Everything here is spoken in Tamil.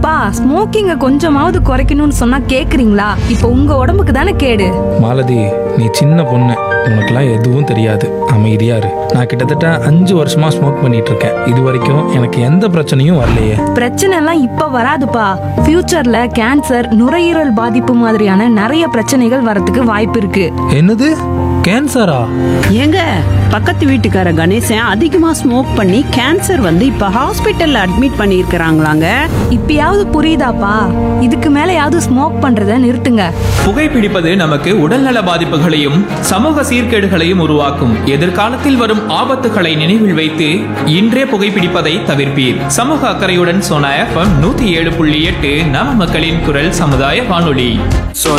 அப்பா ஸ்மோக்கிங்க கொஞ்சமாவது குறைக்கணும்னு சொன்னா கேக்குறீங்களா இப்போ உங்க உடம்புக்கு தானே கேடு மாலதி நீ சின்ன பொண்ணு உனக்குலாம் எதுவும் தெரியாது அமைதியா இரு நான் கிட்டத்தட்ட அஞ்சு வருஷமா ஸ்மோக் பண்ணிட்டு இருக்கேன் இது வரைக்கும் எனக்கு எந்த பிரச்சனையும் வரலையே பிரச்சனை எல்லாம் இப்ப வராதுப்பா ஃபியூச்சர்ல கேன்சர் நுரையீரல் பாதிப்பு மாதிரியான நிறைய பிரச்சனைகள் வரதுக்கு வாய்ப்பு இருக்கு என்னது கேன்சரா ஏங்க பக்கத்து வீட்டுக்கார கணேசன் அதிகமா ஸ்மோக் பண்ணி கேன்சர் வந்து இப்ப ஹாஸ்பிட்டல்ல அட்மிட் பண்ணியிருக்கிறாங்களாங்க இப்பயாவது புரியுதாப்பா இதுக்கு மேலயாவது ஸ்மோக் பண்றத நிறுத்துங்க புகைப்பிடிப்பது நமக்கு உடல்நல பாதிப்புகளையும் சமூக சீர்கேடுகளையும் உருவாக்கும் எதிர்காலத்தில் வரும் ஆபத்துகளை நினைவில் வைத்து இன்றே புகைப்பிடிப்பதை தவிர்ப்பீர் சமூக அக்கறையுடன் சோனா எஃப்எம் நூத்தி ஏழு புள்ளி எட்டு நம மக்களின் குரல் சமுதாய வானொலி